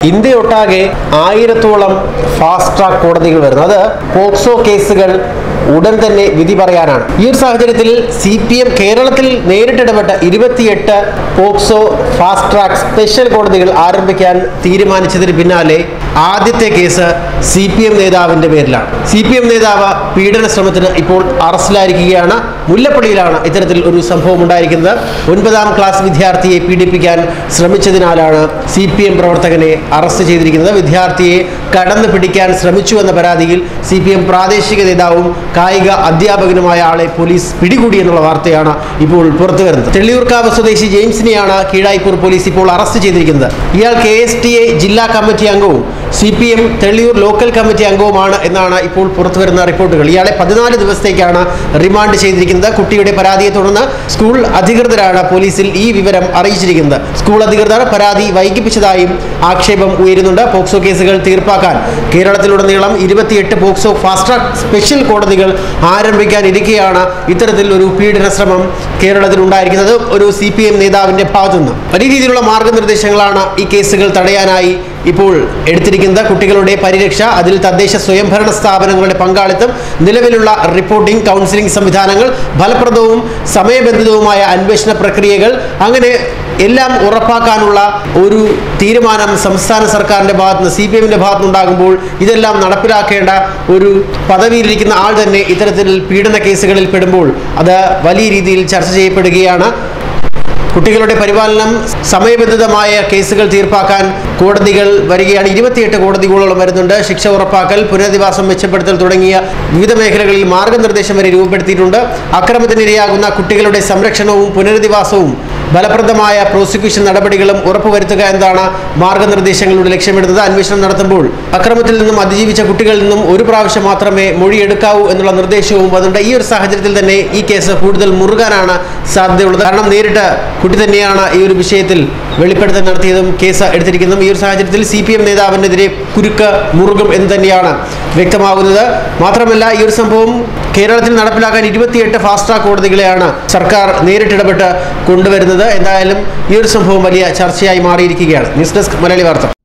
ഇന്ത്യയൊട്ടാകെ ആയിരത്തോളം fast track കോടതികൾ വരുന്നു അത് പോക്സോ കേസുകൾ ഉടൻ തന്നെ വിധി പറയാനാണ് ഈ ഒരു സാഹചര്യത്തിൽ സി പി എം കേരളത്തിൽ നേരിട്ടിടപെട്ട ഇരുപത്തിയെട്ട് പോക്സോ ഫാസ്റ്റ് ട്രാക്ക് സ്പെഷ്യൽ കോടതികൾ ആരംഭിക്കാൻ തീരുമാനിച്ചതിന് പിന്നാലെ ആദ്യത്തെ കേസ് സി പി എം നേതാവിന്റെ പേരിലാണ് സി പി എം നേതാവ് പീഡന ശ്രമത്തിന് ഇപ്പോൾ അറസ്റ്റിലായിരിക്കുകയാണ് മുല്ലപ്പള്ളിയിലാണ് ഇത്തരത്തിൽ ഒരു സംഭവം ഉണ്ടായിരിക്കുന്നത് ഒൻപതാം ക്ലാസ് വിദ്യാർത്ഥിയെ പീഡിപ്പിക്കാൻ ശ്രമിച്ചതിനാലാണ് സി പി എം പ്രവർത്തകനെ അറസ്റ്റ് ചെയ്തിരിക്കുന്നത് വിദ്യാർത്ഥിയെ കടന്നു പിടിക്കാൻ ശ്രമിച്ചു എന്ന പരാതിയിൽ സി പി എം പ്രാദേശിക നേതാവും കായിക അധ്യാപകനുമായ ആളെ പോലീസ് പിടികൂടി എന്നുള്ള വാർത്തയാണ് ഇപ്പോൾ പുറത്തു വരുന്നത് തെള്ളിയൂർക്കാവ് സ്വദേശി ജെയിംസിനെയാണ് കീഴായിപ്പൂർ പോലീസ് ഇപ്പോൾ അറസ്റ്റ് ചെയ്തിരിക്കുന്നത് ഇയാൾ കെ എസ് ടി എ ജില്ലാ കമ്മിറ്റി അംഗവും C P M Thelliyoor local committee അംഗവുമാണ് എന്നാണ് ഇപ്പോൾ പുറത്തു വരുന്ന റിപ്പോർട്ടുകൾ ഇയാളെ പതിനാല് ദിവസത്തേക്കാണ് റിമാൻഡ് ചെയ്തിരിക്കുന്നത് കുട്ടിയുടെ പരാതിയെ തുടർന്ന് സ്കൂൾ അധികൃതരാണ് പോലീസിൽ ഈ വിവരം അറിയിച്ചിരിക്കുന്നത് സ്കൂൾ അധികൃതർ പരാതി വൈകിപ്പിച്ചതായും ആക്ഷേപം ഉയരുന്നുണ്ട് പോക്സോ കേസുകൾ തീർപ്പാക്കാൻ കേരളത്തിലുടനീളം ഇരുപത്തിയെട്ട് പോക്സോ ഫാസ്റ്റ് ട്രാക്ക് സ്പെഷ്യൽ കോടതികൾ ആരംഭിക്കാനിരിക്കെയാണ് ഇത്തരത്തിൽ ഒരു പീഡന ശ്രമം കേരളത്തിൽ ഉണ്ടായിരിക്കുന്നത് ഒരു സി പി എം നേതാവിന്റെ ഭാഗത്തുനിന്ന് വലിയ രീതിയിലുള്ള മാർഗനിർദ്ദേശങ്ങളാണ് ഈ കേസുകൾ തടയാനായി ഇപ്പോൾ എടുത്തിരിക്കുന്നത് കുട്ടികളുടെ പരിരക്ഷ അതിൽ തദ്ദേശ സ്വയംഭരണ സ്ഥാപനങ്ങളുടെ പങ്കാളിത്തം നിലവിലുള്ള റിപ്പോർട്ടിംഗ് കൗൺസിലിംഗ് സംവിധാനങ്ങൾ ഫലപ്രദവും സമയബന്ധിതവുമായ അന്വേഷണ പ്രക്രിയകൾ അങ്ങനെ എല്ലാം ഉറപ്പാക്കാനുള്ള ഒരു തീരുമാനം സംസ്ഥാന സർക്കാരിന്റെ ഭാഗത്തുനിന്ന് സി പി എമ്മിന്റെ ഭാഗത്തുനിന്നുണ്ടാകുമ്പോൾ ഇതെല്ലാം നടപ്പിലാക്കേണ്ട ഒരു പദവിയിലിരിക്കുന്ന ആൾ തന്നെ ഇത്തരത്തിൽ പീഡന കേസുകളിൽ പെടുമ്പോൾ അത് വലിയ രീതിയിൽ ചർച്ച ചെയ്യപ്പെടുകയാണ് കുട്ടികളുടെ പരിപാലനം സമയബന്ധിതമായ കേസുകൾ തീർപ്പാക്കാൻ കോടതികൾ വരികയാണ് ഇരുപത്തിയെട്ട് കോടതികളോളം വരുന്നുണ്ട് ശിക്ഷ ഉറപ്പാക്കൽ പുനരധിവാസം മെച്ചപ്പെടുത്തൽ തുടങ്ങിയ വിവിധ മേഖലകളിൽ മാർഗനിർദ്ദേശം വരെ രൂപപ്പെടുത്തിയിട്ടുണ്ട് അക്രമത്തിനിരയാകുന്ന കുട്ടികളുടെ സംരക്ഷണവും പുനരധിവാസവും ഫലപ്രദമായ പ്രോസിക്യൂഷൻ നടപടികളും ഉറപ്പുവരുത്തുക എന്നതാണ് മാർഗനിർദ്ദേശങ്ങളുടെ ലക്ഷ്യമിടുന്നത് അന്വേഷണം നടത്തുമ്പോൾ അക്രമത്തിൽ നിന്നും അതിജീവിച്ച കുട്ടികളിൽ നിന്നും ഒരു പ്രാവശ്യം മാത്രമേ മൊഴിയെടുക്കാവൂ എന്നുള്ള നിർദ്ദേശവും അതുകൊണ്ട് ഈ ഒരു സാഹചര്യത്തിൽ തന്നെ ഈ കേസ് കൂടുതൽ മുറുകാനാണ് സാധ്യതയുള്ളത് കാരണം നേരിട്ട് കുട്ടി തന്നെയാണ് ഈ ഒരു വിഷയത്തിൽ വെളിപ്പെടുത്തൽ നടത്തിയതും കേസ് എടുത്തിരിക്കുന്നതും ഈ ഒരു സാഹചര്യത്തിൽ സി പി എം നേതാവിനെതിരെ കുരുക്ക് മുറുകും എന്ന് തന്നെയാണ് വ്യക്തമാകുന്നത് മാത്രമല്ല ഈ ഒരു സംഭവം കേരളത്തിൽ നടപ്പിലാക്കാൻ ഇരുപത്തിയെട്ട് ഫാസ്റ്റ് ട്രാക്ക് കോടതികളെയാണ് സർക്കാർ നേരിട്ടിടപെട്ട് കൊണ്ടുവരുന്നത് എന്തായാലും ഈ ഒരു സംഭവം വലിയ ചർച്ചയായി മാറിയിരിക്കുകയാണ് ന്യൂസ് ഡെസ്ക് മലയാളി വാർത്ത